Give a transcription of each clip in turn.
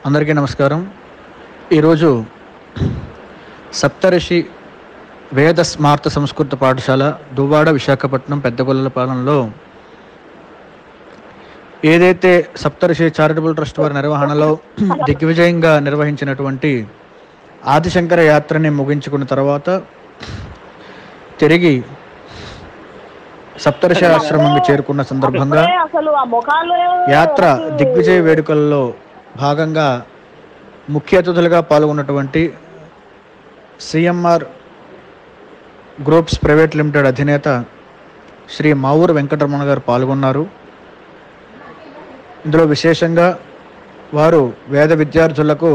అందరికీ నమస్కారం ఈరోజు సప్తఋషి వేద స్మార్త సంస్కృత పాఠశాల దువ్వాడ విశాఖపట్నం పెద్దగొల్లపాలెంలో ఏదైతే సప్తఋషి చారిటబుల్ ట్రస్ట్ వారి నిర్వహణలో దిగ్విజయంగా నిర్వహించినటువంటి ఆదిశంకర యాత్రని ముగించుకున్న తర్వాత తిరిగి సప్తఋషి ఆశ్రమంకి చేరుకున్న సందర్భంగా అసలు ఆ ముఖాలు యాత్ర దిగ్విజయ వేడుకల్లో భాగంగా ముఖ్య అతిథులుగా పాల్గొన్నటువంటి సిఎంఆర్ గ్రూప్స్ ప్రైవేట్ లిమిటెడ్ అధినేత శ్రీ మావూరు వెంకటరమణ గారు పాల్గొన్నారు ఇందులో విశేషంగా వారు వేద విద్యార్థులకు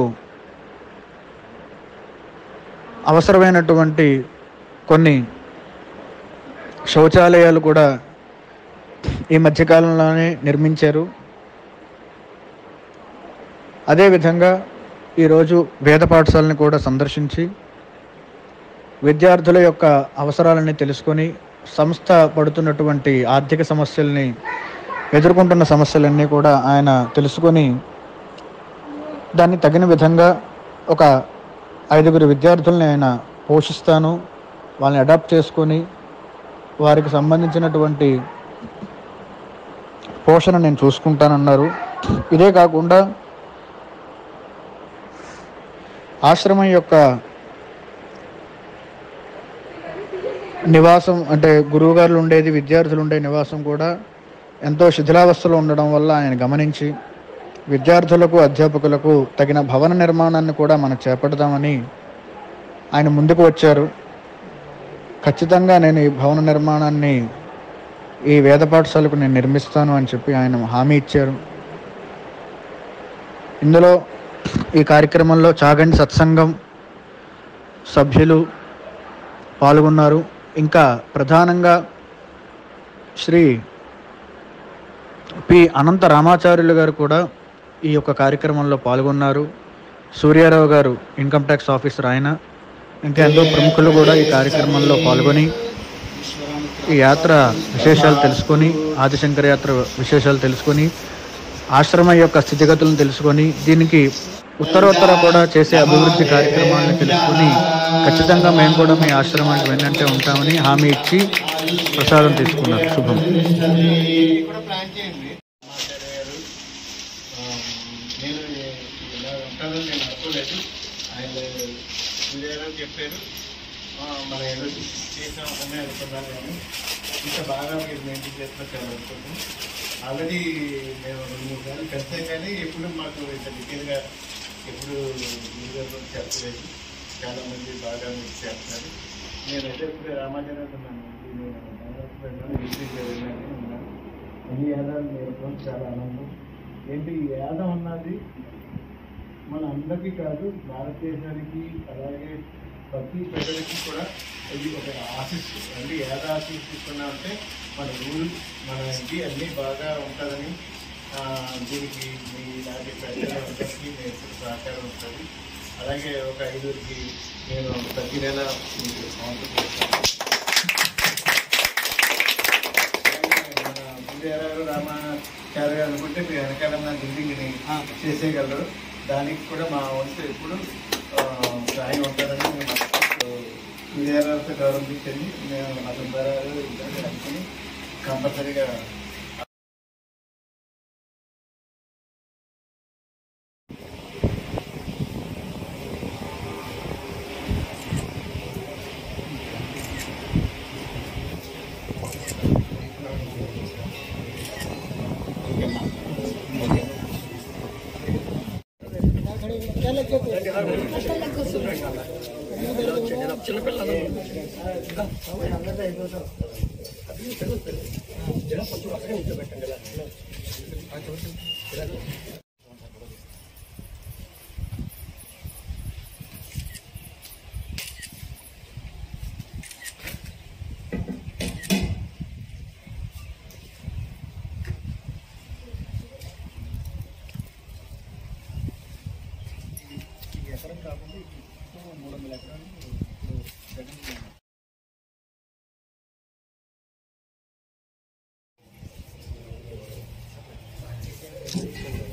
అవసరమైనటువంటి కొన్ని శౌచాలయాలు కూడా ఈ మధ్యకాలంలోనే నిర్మించారు అదేవిధంగా ఈరోజు వేద పాఠశాలని కూడా సందర్శించి విద్యార్థుల యొక్క అవసరాలని తెలుసుకొని సంస్థ పడుతున్నటువంటి ఆర్థిక సమస్యల్ని ఎదుర్కొంటున్న సమస్యలన్నీ కూడా ఆయన తెలుసుకొని దాన్ని తగిన విధంగా ఒక ఐదుగురు విద్యార్థుల్ని ఆయన పోషిస్తాను వాళ్ళని అడాప్ట్ చేసుకొని వారికి సంబంధించినటువంటి పోషణ నేను చూసుకుంటానన్నారు ఇదే కాకుండా ఆశ్రమం యొక్క నివాసం అంటే గురువుగారులు ఉండేది విద్యార్థులు ఉండే నివాసం కూడా ఎంతో శిథిలావస్థలో ఉండడం వల్ల ఆయన గమనించి విద్యార్థులకు అధ్యాపకులకు తగిన భవన నిర్మాణాన్ని కూడా మనం చేపడదామని ఆయన ముందుకు వచ్చారు ఖచ్చితంగా నేను ఈ భవన నిర్మాణాన్ని ఈ వేద పాఠశాలకు నేను నిర్మిస్తాను అని చెప్పి ఆయన హామీ ఇచ్చారు ఇందులో ఈ కార్యక్రమంలో చాగండి సత్సంగం సభ్యులు పాల్గొన్నారు ఇంకా ప్రధానంగా శ్రీ పి అనంత రామాచార్యులు గారు కూడా ఈ యొక్క కార్యక్రమంలో పాల్గొన్నారు సూర్యారావు గారు ఇన్కమ్ ట్యాక్స్ ఆఫీసర్ ఆయన ఇంకా ఎంతో ప్రముఖులు కూడా ఈ కార్యక్రమంలో పాల్గొని ఈ యాత్ర విశేషాలు తెలుసుకొని ఆదిశంకర యాత్ర విశేషాలు తెలుసుకొని ఆశ్రమం యొక్క స్థితిగతులను తెలుసుకొని దీనికి ఉత్తరోత్తర కూడా చేసే అభివృద్ధి కార్యక్రమాలను తెలుసుకొని ఖచ్చితంగా మేము కూడా మీ ఆశ్రమానికి వెన్నంటే ఉంటామని హామీ ఇచ్చి ప్రసాదం తీసుకున్నారు శుభం కూడా ప్లాన్ చేయండి మాట్లాడే గారు ఆ, నేను ఇలా ఉంటానని నేను అనుకోలేదు ఆయన సూర్యారావు చెప్పారు ఆ, మన ఏదో చేసాం అని అనుకున్నాను కానీ ఇంత బాగా మీరు మెయింటైన్ చేస్తున్నారు అనుకుంటున్నాను ఆల్రెడీ మేము రెండు మూడు సార్లు కలిసాం కానీ ఎప్పుడు మాకు ఇంత డీటెయిల్గా ఎప్పుడు మీరు చెప్పలేదు చాలా మంది బాగా మీరు చేస్తున్నారు నేనైతే ఇప్పుడు రామాచార్య ఉన్నాను నేను బెంగళూరుకు వెళ్ళాను ఈసీకి వెళ్ళాను ఉన్నాను ఈ యాదాలు నేర్పడం చాలా ఆనందం ఏంటి ఈ యాదం అన్నది మన అందరికీ కాదు భారతదేశానికి అలాగే ప్రతి ప్రజలకి కూడా ఇది ఒక ఆశిస్ అంటే ఏద ఆశీస్ తీసుకున్నామంటే మన ఊరు మన ఇది అన్నీ బాగా ఉంటుందని ఆ, దీనికి మీ ఇలాంటి ప్రజలందరికీ నేను ఎప్పుడు సహకారం ఉంటుంది అలాగే ఒక ఐదుగురికి నేను ప్రతి నెల మీకు స్పాన్సర్ చేస్తాను సూర్యారావు రామాచార్య అనుకుంటే మీరు వెనకాల ఉన్న బిల్డింగ్ని చేసేయగలరు దానికి కూడా మా వంతు ఎప్పుడు ఆ, సాయం ఉంటారని మేము సూర్యారావుతో గౌరవించండి మేము అతని ద్వారా ఇద్దరు అనుకుని కంపల్సరీగా ఈ ఎకరం కాకుండా ఈ చుట్టూ మూడు వందల ఎకరాలు ఇప్పుడు జగన్ Thank